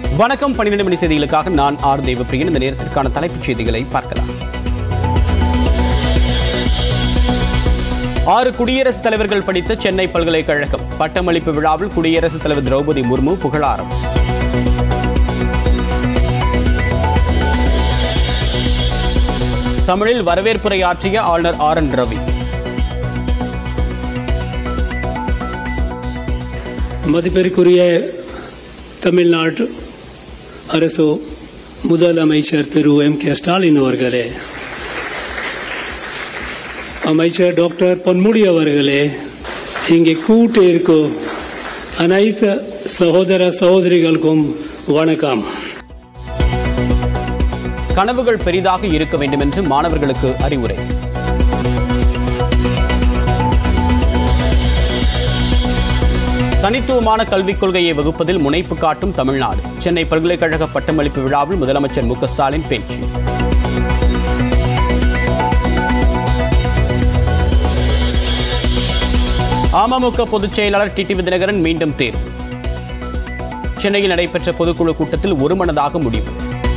வணக்கம் பன்னிரண்டு மணி செய்திகளுக்காக நான் ஆர் தேவப்பிரியன் இந்த நேரத்திற்கான தலைப்புச் செய்திகளை பார்க்கலாம் ஆறு குடியரசுத் தலைவர்கள் படித்த சென்னை பல்கலைக்கழகம் பட்டமளிப்பு விழாவில் குடியரசுத் தலைவர் திரௌபதி முர்மு புகழாரம் தமிழில் வரவேற்புரையாற்றிய ஆளுநர் ஆர் என் ரவி மதிப்பிற்குரிய தமிழ்நாடு அரசு முதலமைச்சர் திரு எம் கே ஸ்டாலின் அவர்களே அமைச்சர் டாக்டர் பொன்முடி அவர்களே இங்கே கூட்டு இருக்கும் அனைத்து சகோதர சகோதரிகளுக்கும் வணக்கம் கனவுகள் பெரிதாக இருக்க வேண்டும் என்று மாணவர்களுக்கு அறிவுரை தனித்துவமான கல்விக் கொள்கையை வகுப்பதில் முனைப்பு காட்டும் தமிழ்நாடு சென்னை பல்கலைக்கழக பட்டமளிப்பு விழாவில் முதலமைச்சர் மு க ஸ்டாலின் பேச்சு அமமுக பொதுச் செயலாளர் டிடிவி தினகரன் மீண்டும் தேர்வு சென்னையில் நடைபெற்ற பொதுக்குழு கூட்டத்தில் ஒருமனதாக முடிவு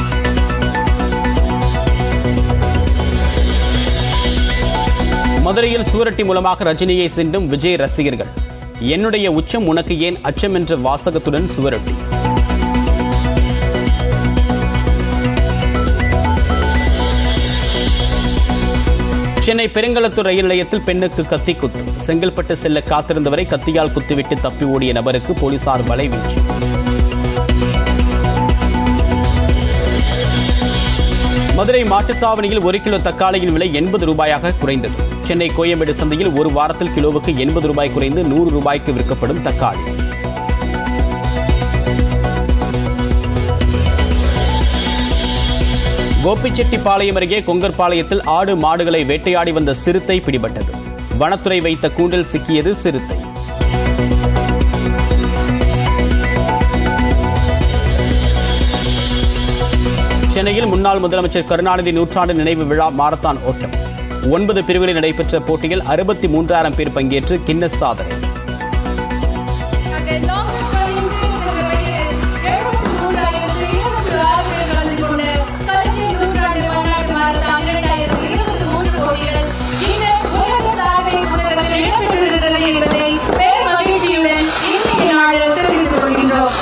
மதுரையில் சுவரட்டி மூலமாக ரஜினியை சென்றும் விஜய் ரசிகர்கள் என்னுடைய உச்சம் உனக்கு ஏன் அச்சம் என்ற வாசகத்துடன் சுவரட்டி சென்னை பெருங்கலத்தூர் ரயில் நிலையத்தில் பெண்ணுக்கு கத்தி குத்து செங்கல்பட்டு செல்ல காத்திருந்தவரை கத்தியால் குத்திவிட்டு தப்பி ஓடிய நபருக்கு போலீசார் வலைவீச்சு மதுரை மாட்டுத்தாவணியில் ஒரு கிலோ தக்காளியின் விலை எண்பது ரூபாயாக குறைந்தது சென்னை கோயம்பேடு சந்தையில் ஒரு வாரத்தில் கிலோவுக்கு எண்பது ரூபாய் குறைந்து நூறு ரூபாய்க்கு விற்கப்படும் தக்காளி கோபிச்செட்டிப்பாளையம் அருகே கொங்கர்பாளையத்தில் ஆடு மாடுகளை வேட்டையாடி வந்த சிறுத்தை பிடிபட்டது வனத்துறை வைத்த கூண்டில் சிக்கியது சிறுத்தை சென்னையில் முன்னாள் முதலமைச்சர் கருணாநிதி நூற்றாண்டு நினைவு விழா மாரத்தான் ஓட்டம் ஒன்பது பிரிவுகளில் நடைபெற்ற போட்டியில் அறுபத்தி மூன்றாயிரம் பேர் பங்கேற்று கின்னஸ் சாதனை நாங்கள் லாங் ப்ரொவின்ஸில் சென்ற வழியில் எழுபத்தி மூன்றாயிரத்து இருபத்தி ஆறு பேர் கலந்து கொண்டு கல்வி நூற்றாண்டு பன்னாட்டு மாரத்தான் இரண்டாயிரத்து இருபத்தி மூன்று போட்டிகள் இந்த உலக சாதனை புத்தகத்தில் இடம்பெற்றிருக்கிறது என்பதை பேர் மகிழ்ச்சியுடன் இன்றைய நாளில் தெரிவித்துக் கொள்கின்றோம்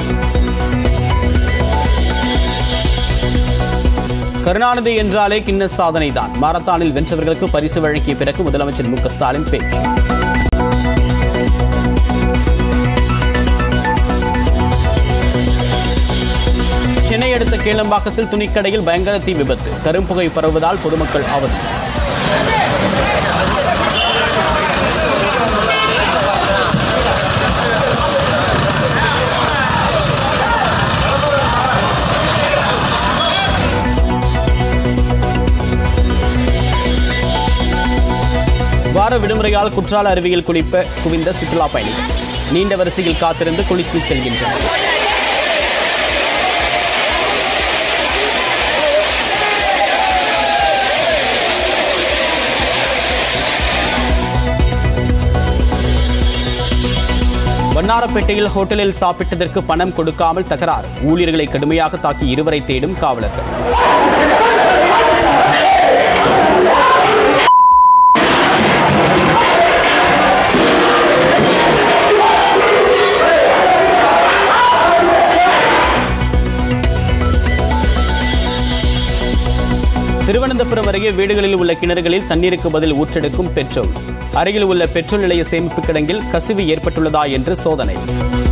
கருணாநிதி என்றாலே கின்னஸ் சாதனை தான் மாரத்தானில் வென்றவர்களுக்கு பரிசு வழங்கிய பிறகு முதலமைச்சர் மு க ஸ்டாலின் பேச்சு சென்னை அடுத்த கேளம்பாக்கத்தில் துணிக்கடையில் பயங்கர தீ விபத்து கரும்புகை பரவுவதால் பொதுமக்கள் அவதி வார விடுமுறையால் குற்றால அருவியில் குளிப்ப குவிந்த சுற்றுலா பயணிகள் நீண்ட வரிசையில் காத்திருந்து குளித்து செல்கின்றனர் வண்ணாரப்பேட்டையில் ஹோட்டலில் சாப்பிட்டதற்கு பணம் கொடுக்காமல் தகராறு ஊழியர்களை கடுமையாக தாக்கி இருவரை தேடும் காவலர்கள் திருவனந்தபுரம் அருகே வீடுகளில் உள்ள கிணறுகளில் தண்ணீருக்கு பதில் ஊற்றெடுக்கும் பெட்ரோல் அருகில் உள்ள பெட்ரோல் நிலைய சேமிப்பு கிடங்கில் கசிவு ஏற்பட்டுள்ளதா என்று சோதனை